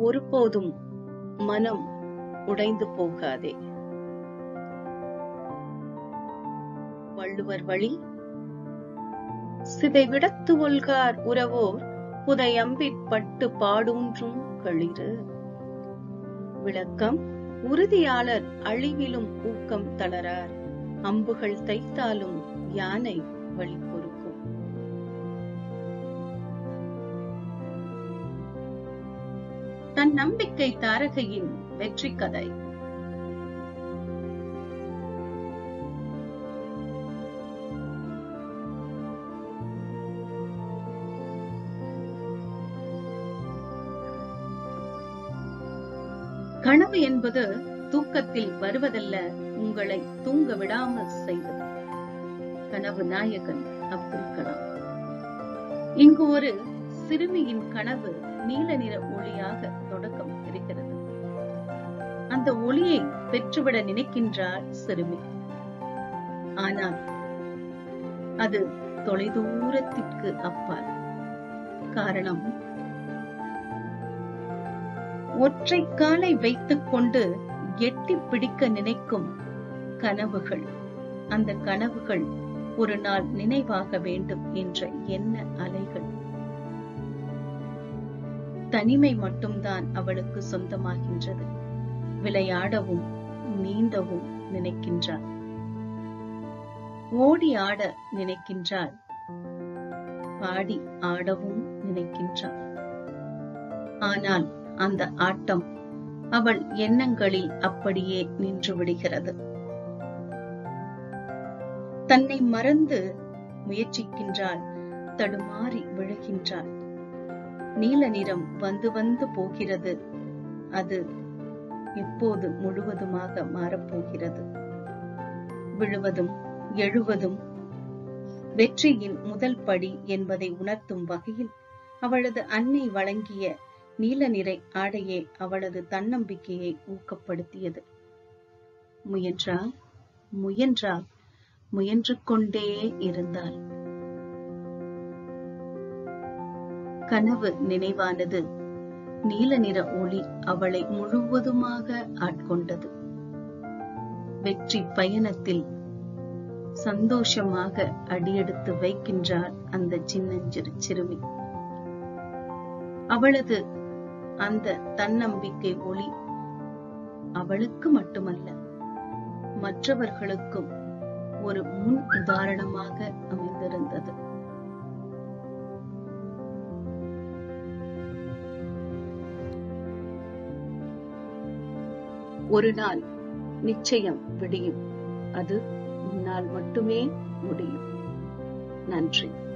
ஒருபோதும் மனம் உடைந்து போகாதே வள்ளுவர் வழி சிதைவிடத்து ஒல்கார் உறவோர் புதையம்பிற் பட்டு பாடூன்றும் களிறு விளக்கம் உறுதியாளர் அழிவிலும் ஊக்கம் தளரார் அம்புகள் தைத்தாலும் யானை வழி பொறுக்கும் தன் நம்பிக்கை தாரகையின் வெற்றி கதை கனவு என்பது தூக்கத்தில் வருவதல்ல உங்களை தூங்க விடாமல் செய்வது கனவு நாயகன் அப்துல் கலாம் இங்கு ஒரு சிறுமியின் கனவு நீல நிற ஒளியாக தொடக்கம் இருக்கிறது அந்த ஒளியை பெற்றுவிட நினைக்கின்றார் சிறுமி ஆனால் அது தொலைதூரத்திற்கு அப்பால் காரணம் ஒற்றை காலை வைத்துக் கொண்டு எட்டி பிடிக்க நினைக்கும் கனவுகள் அந்த கனவுகள் ஒரு நாள் நினைவாக வேண்டும் என்ற எண்ண அலைகள் தனிமை மட்டும்தான் அவளுக்கு சொந்தமாகின்றது விளையாடவும் நீந்தவும் நினைக்கின்றாள் ஓடி ஆட நினைக்கின்றாள் பாடி ஆடவும் நினைக்கின்றாள் ஆனால் அந்த ஆட்டம் அவள் எண்ணங்களில் அப்படியே நின்று விடுகிறது தன்னை மறந்து முயற்சிக்கின்றாள் தடுமாறி விழுகின்றாள் நீல நிறம் வந்து வந்து போகிறது அது இப்போது முழுவதுமாக மாறப்போகிறது விழுவதும் எழுவதும் வெற்றியின் முதல் படி என்பதை உணர்த்தும் வகையில் அவளது அன்னை வழங்கிய நீல நிறை ஆடையே அவளது தன்னம்பிக்கையை ஊக்கப்படுத்தியது முயன்றால் முயன்றால் முயன்று கொண்டே இருந்தாள் கனவு நினைவானது நீல நிற ஒளி அவளை முழுவதுமாக ஆட்கொண்டது வெற்றி பயணத்தில் சந்தோஷமாக அடியெடுத்து வைக்கின்றார் அந்த சின்னஞ்சிறு சிறுமி அவளது அந்த தன்னம்பிக்கை ஒளி அவளுக்கு மட்டுமல்ல மற்றவர்களுக்கும் ஒரு முன் உதாரணமாக அமைந்திருந்தது ஒரு நாள் நிச்சயம் விடியும் அது உன்னால் மட்டுமே முடியும் நன்றி